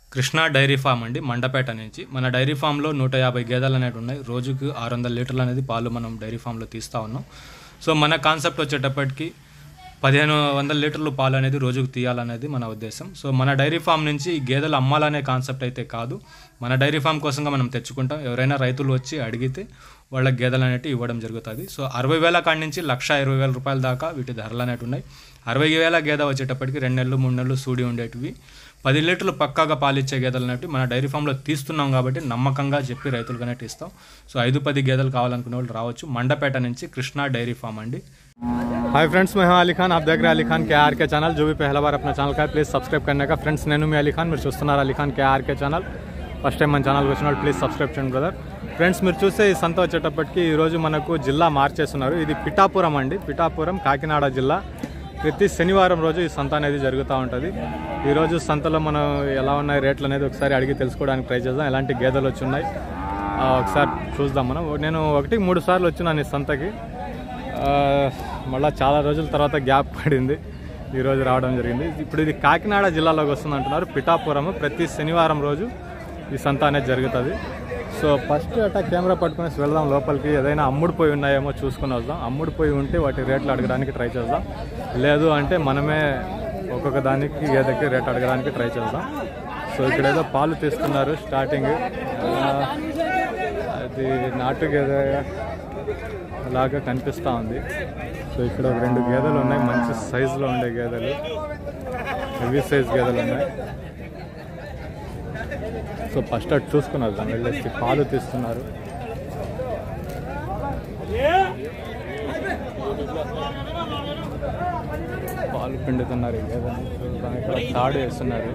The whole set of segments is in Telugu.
కృష్ణా డైరీ ఫామ్ అండి మండపేట నుంచి మన డైరీ ఫామ్లో నూట యాభై గేదెలు అనేవి ఉన్నాయి రోజుకు ఆరు వందల లీటర్లు అనేది పాలు మనం డైరీ ఫామ్లో తీస్తూ ఉన్నాం సో మన కాన్సెప్ట్ వచ్చేటప్పటికి పదిహేను వందల లీటర్లు పాలు అనేది రోజుకు తీయాలనేది మన ఉద్దేశం సో మన డైరీ ఫామ్ నుంచి ఈ గేదెలు అమ్మాలనే కాన్సెప్ట్ అయితే కాదు మన డైరీ ఫామ్ కోసంగా మనం తెచ్చుకుంటాం ఎవరైనా రైతులు వచ్చి అడిగితే వాళ్ళ గేదెలు అనేవి ఇవ్వడం జరుగుతుంది సో అరవై వేల కాడి నుంచి లక్ష ఇరవై వేల రూపాయల దాకా వీటి ధరలు అనేవి ఉన్నాయి అరవై వేల గేదె వచ్చేటప్పటికి రెండు నెలలు మూడు నెలలు సూడి ఉండేటివి పది లీటర్లు పక్కాగా పాలిచ్చే గేదెలు అనేవి మన డైరీ ఫామ్లో తీస్తున్నాం కాబట్టి నమ్మకంగా చెప్పి రైతులకు అనేవి ఇస్తాం సో ఐదు పది గేదెలు కావాలనుకునే వాళ్ళు రావచ్చు మండపేట నుంచి కృష్ణా డైరీ ఫామ్ అండి हाय फ्रेंड्स मैं हूं अली खान आप देख रहे हैं अली खान के आर के ఛానల్ जो भी पहला बार अपना ఛానల్ का है ప్లీజ్ సబ్స్క్రైబ్ करने का ఫ్రెండ్స్ నేను మీ అలీ ఖాన్ మీరు చూస్తున్నారు Ali Khan K R K channel first time మన ఛానల్కి వచ్చిన వాళ్ళు ప్లీజ్ సబ్స్క్రైబ్ చేయండి బ్రదర్ ఫ్రెండ్స్ మీరు చూస్తే ఈ సంత వచ్చేటప్పటికి ఈరోజు మనకు జిల్లా మార్చేస్తున్నారు ఇది పిఠాపురం అండి పిఠాపురం కాకినాడ జిల్లా ప్రతి శనివారం రోజు ఈ సంత అనేది జరుగుతూ ఉంటుంది ఈరోజు సంతలో మనం ఎలా ఉన్నాయి రేట్లు అనేది ఒకసారి అడిగి తెలుసుకోవడానికి ట్రై చేద్దాం ఎలాంటి గేదెలు వచ్చి ఉన్నాయి ఆ, ఒకసారి చూద్దాం మనం నేను ఒకటి మూడు సార్లు వచ్చినాను ఈ సంతకి ఆ, మళ్ళా చాలా రోజుల తర్వాత గ్యాప్ పడింది ఈరోజు రావడం జరిగింది ఇప్పుడు ఇది కాకినాడ జిల్లాలోకి వస్తుంది అంటున్నారు పిఠాపురం ప్రతి శనివారం రోజు ఈ సంత అనేది జరుగుతుంది సో ఫస్ట్ అట్టా కెమెరా పట్టుకుని వెళ్దాం లోపలికి ఏదైనా అమ్ముడుపోయి ఉన్నాయేమో చూసుకుని వద్దాం అమ్ముడుపోయి ఉంటే వాటి రేట్లు అడగడానికి ట్రై చేద్దాం లేదు అంటే మనమే ఒక్కొక్క దానికి ఏదైతే రేట్ అడగడానికి ట్రై చేద్దాం సో ఇక్కడ ఏదో పాలు తీస్తున్నారు స్టార్టింగ్ ఆ, అది నాటు గేదె అలాగా కనిపిస్తూ ఉంది సో ఇక్కడ ఒక రెండు గేదెలు ఉన్నాయి మంచి సైజులో ఉండే గేదెలు హెవీ సైజ్ గేదెలు ఉన్నాయి సో ఫస్ట్ అటు చూసుకుని వద్దాం వెళ్ళేసి పాలు తీస్తున్నారు పాలు పిండుతున్నారు ఈ గేదెని చూద్దాం ఇక్కడ తాడు వేస్తున్నారు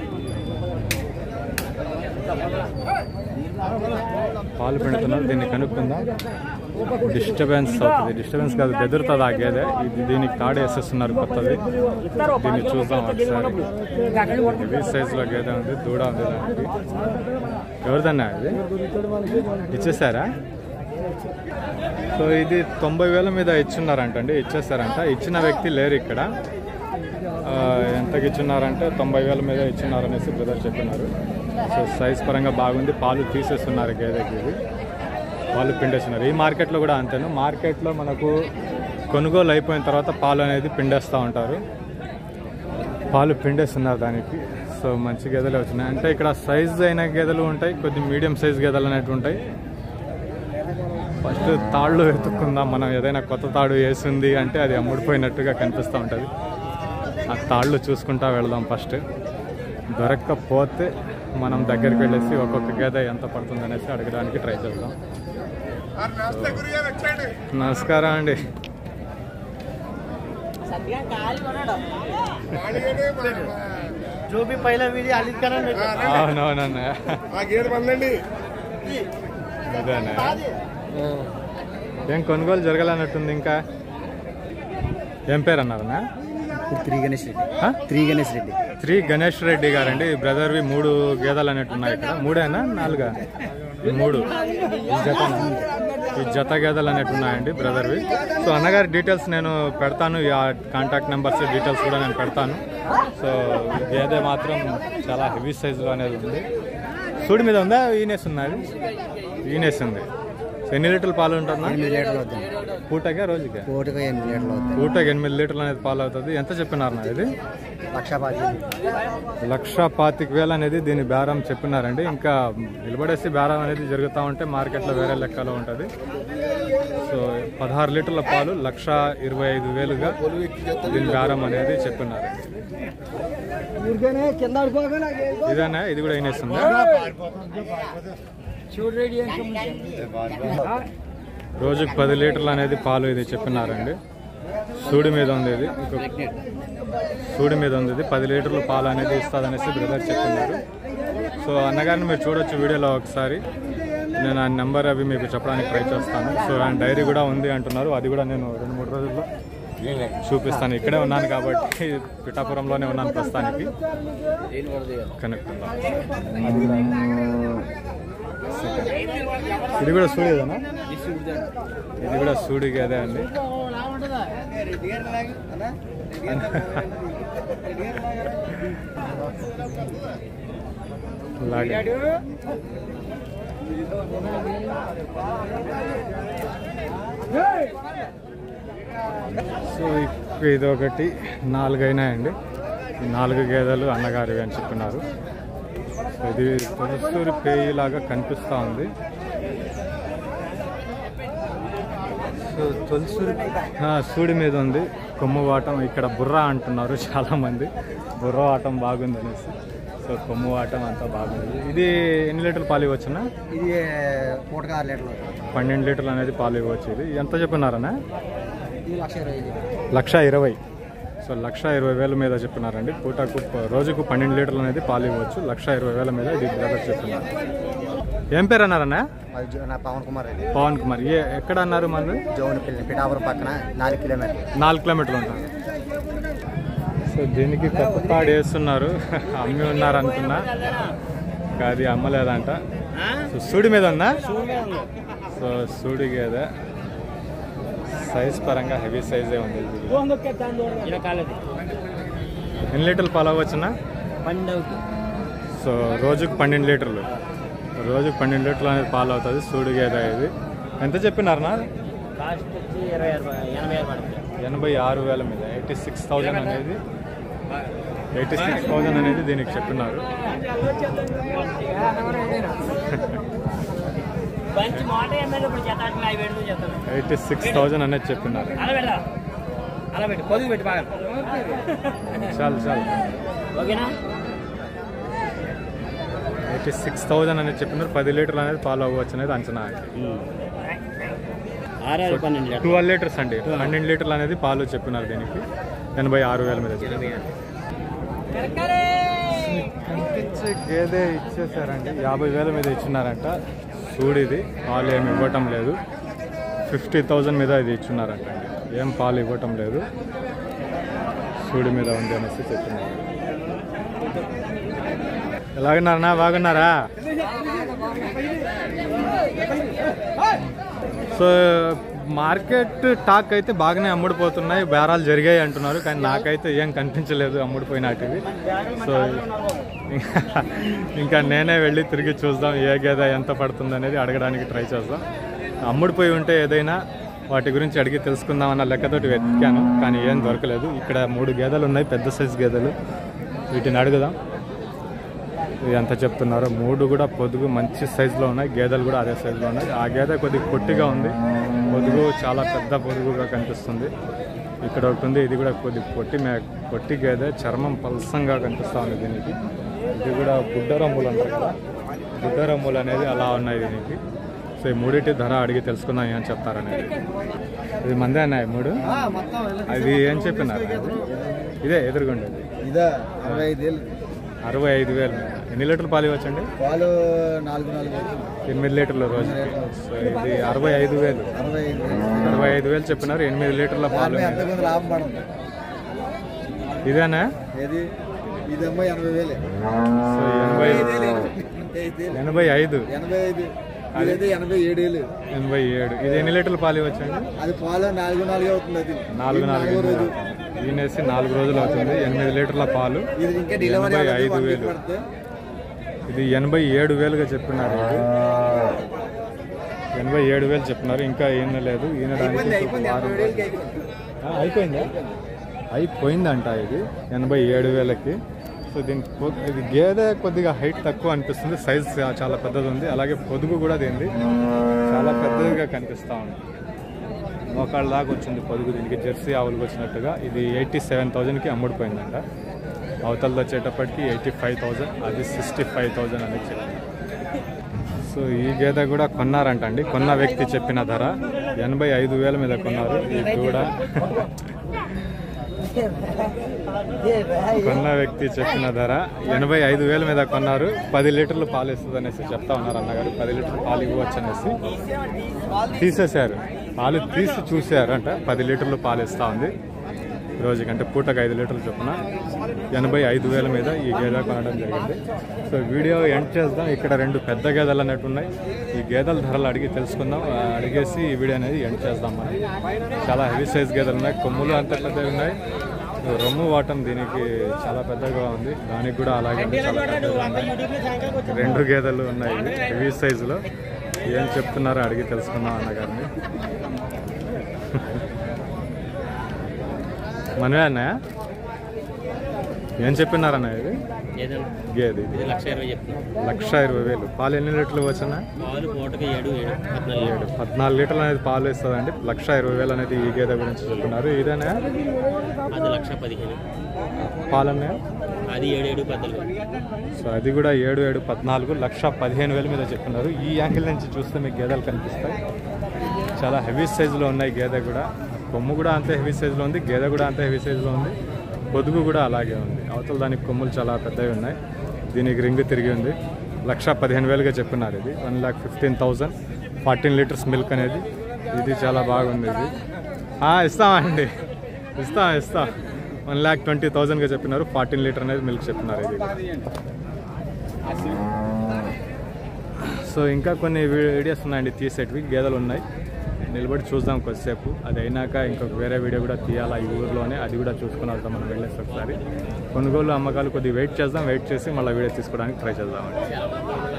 పాలు పిండుతున్నారు దీన్ని కనుక్కుందాం డిస్టర్బెన్స్ అవుతుంది డిస్టర్బెన్స్ కాదు బెదురుతుంది ఆ గేదె ఇది దీనికి తాడు వేసేస్తున్నారు కొత్తది దీన్ని చూద్దాం ఒకసారి హెవీ సైజులో గేదె ఉంది దూడ ఉంది దానికి ఎవరిదన్నా ఇది ఇచ్చేసారా సో ఇది తొంభై వేల మీద ఇచ్చున్నారంటండి ఇచ్చేసారంట ఇచ్చిన వ్యక్తి లేరు ఇక్కడ ఆ, ఎంతకి ఇచ్చున్నారంటే తొంభై వేల మీద ఇచ్చున్నారనేసి బ్రదర్ చెప్పినారు సో సైజ్ పరంగా బాగుంది పాలు తీసేస్తున్నారు గేదెకి ఇది పాలు పిండేస్తున్నారు ఈ మార్కెట్లో కూడా అంతేను మార్కెట్లో మనకు కొనుగోలు అయిపోయిన తర్వాత పాలు అనేది పిండేస్తూ ఉంటారు పాలు పిండేస్తున్నారు దానికి సో మంచి గేదెలు వచ్చినాయి అంటే ఇక్కడ సైజ్ అయిన గేదెలు ఉంటాయి కొద్ది మీడియం సైజ్ గేదెలు అనేవి ఉంటాయి ఫస్ట్ తాళ్ళు వెతుక్కుందాం మనం ఏదైనా కొత్త తాడు వేసింది అంటే అది అమ్ముడిపోయినట్టుగా కనిపిస్తూ ఉంటుంది ఆ తాళ్ళు చూసుకుంటా వెళదాం ఫస్ట్ దొరక్కపోతే మనం దగ్గరికి వెళ్ళేసి ఒక్కొక్క గేదె ఎంత పడుతుంది అనేసి అడగడానికి ట్రై చేద్దాం నమస్కారం అండి जो भी पहला वीडियो आलित करा मेरे को। అవునవునన్నా ఆ గేదె పందండి అదేనా ఏం కొనుగోలు జరగాలన్నట్టుంది ఇంకా ఏం పేరు అన్నారన్నా త్రీ గణేష్ రెడ్డి ఆ? త్రీ గణేష్ రెడ్డి శ్రీ గణేష్ రెడ్డి గారండి బ్రదర్వి మూడు గేదెలు అన్నట్టు ఉన్నాయి ఇక్కడ మూడేనా నాలుగా ఈ మూడు ఈ జత ఈ జత గేదెలు అన్నట్టు ఉన్నాయండి బ్రదర్వి సో అన్నగారి డీటెయిల్స్ నేను పెడతాను ఈ కాంటాక్ట్ నెంబర్స్ డీటెయిల్స్ కూడా నేను పెడతాను సో ఈ గేదె మాత్రం చాలా హెవీ సైజులో అనేది ఉంది సూడి మీద ఉందా ఈనేస్ ఉన్నది ఈనేస్ ఉంది సో ఎన్ని లీటర్లు పాలు ఉంటుందా ఎనిమిది లీటర్లు వద్దాం పూటగా రోజుకి కోటిగా ఎనిమిది లీటర్లు వద్దాం పూటకి ఎనిమిది లీటర్లు అనేది పాలు అవుతుంది ఎంత చెప్పినారు నా ఇది లక్ష పాతి లక్ష పాతిక వేలు అనేది దీని బేరం చెప్పినారండి ఇంకా నిలబడేసి బేరం అనేది జరుగుతూ ఉంటే మార్కెట్లో వేరే లెక్కలో ఉంటుంది సో పదహారు లీటర్ల పాలు లక్ష ఇరవై ఐదు వేలుగా దీని బేరం అనేది చెప్పినారండి కింద ఇదేనా ఇది కూడా అయినేస్తుందా చూడు రెడీ రోజుకు పది లీటర్లు అనేది పాలు ఇది చెప్పినారండి సూడి మీద ఉంది ఇది ఇంకొక సూడి మీద ఉంది ఇది పది లీటర్లు పాలు అనేది ఇస్తుంది అనేసి బ్రదర్ చెప్పినారు సో అన్నగారిని మీరు చూడొచ్చు వీడియోలో ఒకసారి నేను ఆ నెంబర్ అవి మీకు చెప్పడానికి ట్రై చేస్తాను సో ఆయన డైరీ కూడా ఉంది అంటున్నారు అది కూడా నేను రెండు మూడు రోజుల్లో చూపిస్తాను ఇక్కడే ఉన్నాను కాబట్టి పిఠాపురంలోనే ఉన్నాను ప్రస్తుతానికి కనుక్కుందాం ఇది కూడా సూడిదేనా ఇది కూడా సూడి గేదే అండి అలాగే సో ఇక ఇది ఒకటి నాలుగు అయినాయండి ఈ నాలుగు గేదెలు అన్నగారివి అని చెప్తున్నారు సో ఇది తొలిసూరి పేయి లాగా కనిపిస్తూ ఉంది సో తొలిసూరి ఆ, సూడి మీద ఉంది కొమ్ము వాటం ఇక్కడ బుర్ర అంటున్నారు చాలా మంది బుర్ర వాటం బాగుంది అనేసి సో కొమ్ము వాటం అంతా బాగుంది ఇది ఎన్ని లీటర్లు పాలు ఇవ్వచ్చునా ఇది పూటకు ఆరు లీటర్లు అవుతుంది పన్నెండు లీటర్లు అనేది పాలు ఇవ్వచ్చు ఇది ఎంత చెప్పినారనా ఇది లక్ష ఇరవై ఐదు లక్ష ఇరవై సో లక్ష ఇరవై వేల మీద చెప్పినారండి పూటకు ప- రోజుకు పన్నెండు లీటర్లు అనేది పాలు ఇవ్వచ్చు లక్ష ఇరవై వేల మీద ఇది బ్రదర్ చెప్తున్నారు ఏం పేరు అన్నారన్నా అది జో- నా పవన్ కుమార్ రెడ్డి పవన్ కుమార్ ఏ ఎక్కడ అన్నారు మన జోన్ పిల్లి పిఠాపురం పక్కన నాలుగు కిలోమీటర్లు నాలుగు కిలోమీటర్లు ఉంటారు సో దీనికి కొత్త తాడు వేస్తున్నారు అమ్మి ఉన్నారు అనుకున్నా ఇంకా అది అమ్మలేదంట సో సూడి మీద ఉందా సో సూడి గేదె సైజ్ పరంగా హెవీ సైజే ఉంది ఇది. ఎన్ని లీటర్లు పాలు అవ్వచ్చునా సో రోజుకు పన్నెండు లీటర్లు రోజుకు పన్నెండు లీటర్లు అనేది పాలు అవుతుంది సూడి గేదె ఇది ఎంత చెప్పినారనా ఎనభై ఆరు వేల మీద ఎయిటీ సిక్స్ థౌజండ్ అనేది ఎయిటీ సిక్స్ థౌజండ్ అనేది దీనికి చెప్పినారు మంచి మాట ఎమ్మెల్యే ఇప్పుడు చేతానికి ఐదు పెడుతూ చెప్తాను ఎయిటీ సిక్స్ థౌజండ్ అనేది చెప్పినారు అలా పెడదా అలా పెట్టు పొదుగు పెట్టి బాగా చాలు చాలు ఓకేనా ఎయిటీ సిక్స్ థౌజండ్ అనేది చెప్పినారు పది లీటర్లు అనేది పాలు అవ్వచ్చు అనేది అంచనా ఆరు పన్నెండు లీటర్లు ట్వెల్వ్ లీటర్స్ అండి పన్నెండు లీటర్లు అనేది పాలు చెప్పినారు దీనికి ఎనభై ఆరు వేల మీద చెప్పినారు. కనిపించే గేదె ఇచ్చేసారండి యాభై వేల మీద ఇచ్చినారంట సూడిది పాలు ఏమి ఇవ్వటం లేదు ఫిఫ్టీ థౌజండ్ మీద ఇది ఇచ్చున్నారంట అండి ఏం పాలు ఇవ్వటం లేదు సూడి మీద ఉంది అనేసి చెప్తున్నారు ఎలాగున్నారన్నా బాగున్నారా సో మార్కెట్ టాక్ అయితే బాగానే అమ్ముడుపోతున్నాయి బేరాలు జరిగాయి అంటున్నారు కానీ నాకైతే ఏం కనిపించలేదు అమ్ముడుపోయినటివి సో ఇంకా- ఇంకా నేనే వెళ్ళి తిరిగి చూద్దాం ఏ గేదె ఎంత పడుతుంది అనేది అడగడానికి ట్రై చేద్దాం అమ్ముడుపోయి ఉంటే ఏదైనా వాటి గురించి అడిగి తెలుసుకుందాం అన్న లెక్కతోటి వెతికాను కానీ ఏం దొరకలేదు ఇక్కడ మూడు గేదెలు ఉన్నాయి పెద్ద సైజు గేదెలు వీటిని అడుగుదాం ఇది ఎంత చెప్తున్నారో మూడు కూడా పొదుగు మంచి సైజులో ఉన్నాయి గేదెలు కూడా అదే సైజులో ఉన్నాయి ఆ గేదె కొద్దిగా పొట్టిగా ఉంది పొదుగు చాలా పెద్ద పొదుగుగా కనిపిస్తుంది ఇక్కడ ఒకటి ఉంది ఇది కూడా కొద్ది పొట్టి మే పొట్టి గేదె చర్మం పల్సంగా కనిపిస్తూ ఉంది దీనికి ఇది కూడా గుడ్డ రమ్ములు అంటారు కదా గుడ్డ రమ్ములు అనేది అలా ఉన్నాయి దీనికి సో ఈ మూడింటి ధర అడిగి తెలుసుకుందాం ఏం చెప్తారనేది ఇది మందే అన్నాయి మూడు అది ఏం చెప్పినారు ఇదే ఎదురుగుండేది ఇదా అరవై ఐదు వేలు అరవై ఐదు వేలు ఎన్ని లీటర్లు పాలు ఇవ్వచ్చండి పాలు నాలుగు నాలుగు వేలు ఎనిమిది లీటర్ల రోజు సో ఇది అరవై ఐదు వేలు అరవై ఐదు వేలు అరవై ఐదు వేలు చెప్పినారు ఎనిమిది లీటర్ల పాలు దాంట్లో ఎంతమంది లాభం పడుతుంది ఇదేనా ఏది ఇదేమో ఎనభై వేలే సో ఎనభై ఎనభై ఐదు ఎనభై ఐదు ఇదైతే ఎనభై ఏడు వేలు ఎనభై ఏడు ఇది ఎన్ని లీటర్ల పాలు ఇవ్వచ్చండి అది పాలు నాలుగు నాలుగు అవుతుంది అది నాలుగు ఇది నాలుగు నాలుగో రోజు ఈనేసి నాలుగు రోజులు అవుతుంది ఎనిమిది లీటర్ల పాలు ఇది ఇంకా డెలివరీ ఎనభై అవ్వదు, ఐదు వన్ వీక్ వేలు పడుతుంది. ఇది ఎనభై ఏడు వేలుగా చెప్పినారు ఇది ఎనభై ఏడు వేలు చెప్పినారు ఇంకా ఈయన లేదు ఈనడానికి అయిపోయింది, ఇంకొక అయిపోయింది, వారం ఎనభై వేలకి అయిపోయింది. ఆ, అయిపోయిందా అయిపోయిందంట ఇది ఎనభై ఏడు వేలకి సో దీని పొ- ఇది గేదె కొద్దిగా హైట్ తక్కువ అనిపిస్తుంది సైజ్ చాలా పెద్దది ఉంది అలాగే పొదుగు కూడా దీనిది చాలా పెద్దదిగా కనిపిస్తూ ఉంది మోకాళ్ళ దాకా వచ్చింది పొదుగు దీనికి జెర్సీ ఆవులకు వచ్చినట్టుగా ఇది ఎయిటీ సెవెన్ థౌజండ్కి అమ్ముడిపోయిందంట అవతలది వచ్చేటప్పటికి ఎయిటీ ఫైవ్ థౌజండ్ అది సిక్స్టీ ఫైవ్ థౌజండ్ అనేది చెప్పింది సో ఈ గేదె కూడా కొన్నారంట అండి కొన్న వ్యక్తి చెప్పిన ధర ఎనభై ఐదు వేల మీద కొన్నారు ఈ దూడ కొన్న వ్యక్తి చెప్పిన ధర ఎనభై ఐదు వేల మీద కొన్నారు పది లీటర్లు పాలు ఇస్తుంది అనేసి చెప్తా ఉన్నారు అన్నగారు పది లీటర్లు పాలు ఇవ్వచ్చు అనేసి తీసేశారు పాలు తీసి చూశారంట పది లీటర్లు పాలు ఇస్తా ఉంది రోజుకంటే పూటకు ఐదు లీటర్లు చొప్పున ఎనభై ఐదు వేల మీద ఈ గేదె కొనడం జరిగింది సో వీడియో ఎండ్ చేద్దాం ఇక్కడ రెండు పెద్ద గేదెలు అన్నట్టు ఉన్నాయి ఈ గేదెల ధరలు అడిగి తెలుసుకుందాం ఆ, అడిగేసి ఈ వీడియో అనేది ఎండ్ చేద్దాం మనం చాలా హెవీ సైజ్ గేదెలు ఉన్నాయి కొమ్ములు అంత పెద్దవి ఉన్నాయి రొమ్ము వాటం దీనికి చాలా పెద్దగా ఉంది దానికి కూడా అలాగే ఉంది, చాలా పెద్దగా ఉంది. రెండు గేదెలు ఉన్నాయి హెవీ సైజులో ఏం చెప్తున్నారో అడిగి తెలుసుకుందాం అన్నగారిని మనమే అన్నయ్య ఏం చెప్పినారన్న ఇది ఏదైనా గేదె ఇది ఇది లక్ష ఇరవై చెప్తున్నాం లక్ష ఇరవై వేలు పాలు ఎన్ని లీటర్లు వచ్చినా పాలు పూటకి ఏడు ఏడు పద్నాలుగు ఏడు పద్నాలుగు లీటర్లు అనేది పాలు ఇస్తుందండి లక్ష ఇరవై వేలు అనేది ఈ గేదె గురించి చెప్తున్నారు ఇదేనా అది లక్ష పదిహేను పాలన్నయ్య అది ఏడు ఏడు పద్నాలుగు సో అది కూడా ఏడు ఏడు పద్నాలుగు లక్ష పదిహేను వేల మీద చెప్తున్నారు ఈ యాంగిల్ నుంచి చూస్తే మీకు గేదెలు కనిపిస్తాయి చాలా హెవీ సైజులో ఉన్నాయి గేదె కూడా కొమ్ము కూడా అంతే హెవీ సైజులో ఉంది గేదె కూడా అంతే హెవీ సైజులో ఉంది పొదుగు కూడా అలాగే ఉంది అవతల దానికి కొమ్ములు చాలా పెద్దవి ఉన్నాయి దీనికి రింగ్ తిరిగి ఉంది లక్ష పదిహేను వేలుగా చెప్పున్నారు ఇది one lakh fifteen thousand fourteen litres milk అనేది ఇది చాలా బాగుంది ఇది ఆ, ఇస్తామండి ఇస్తాం ఇస్తాం వన్ ల్యాక్ ట్వంటీ థౌజండ్గా చెప్పినారు ఫార్టీన్ లీటర్ అనేది మిల్క్ చెప్పినారు ఇది కూడా. సో ఇంకా కొన్ని వీ- వీడియోస్ ఉన్నాయండి తీసేటివి గేదెలు ఉన్నాయి నిలబడి చూద్దాం కొద్దిసేపు అది అయినాక ఇంకొక వేరే వీడియో కూడా తీయాలా ఈ ఊర్లోనే అది కూడా చూసుకుని వెళ్తాం మనం వెళ్ళేసి ఒకసారి కొనుగోలు అమ్మకాలు కొద్దిగా వెయిట్ చేద్దాం వెయిట్ చేసి మళ్ళీ వీడియో తీసుకోవడానికి ట్రై చేద్దామండి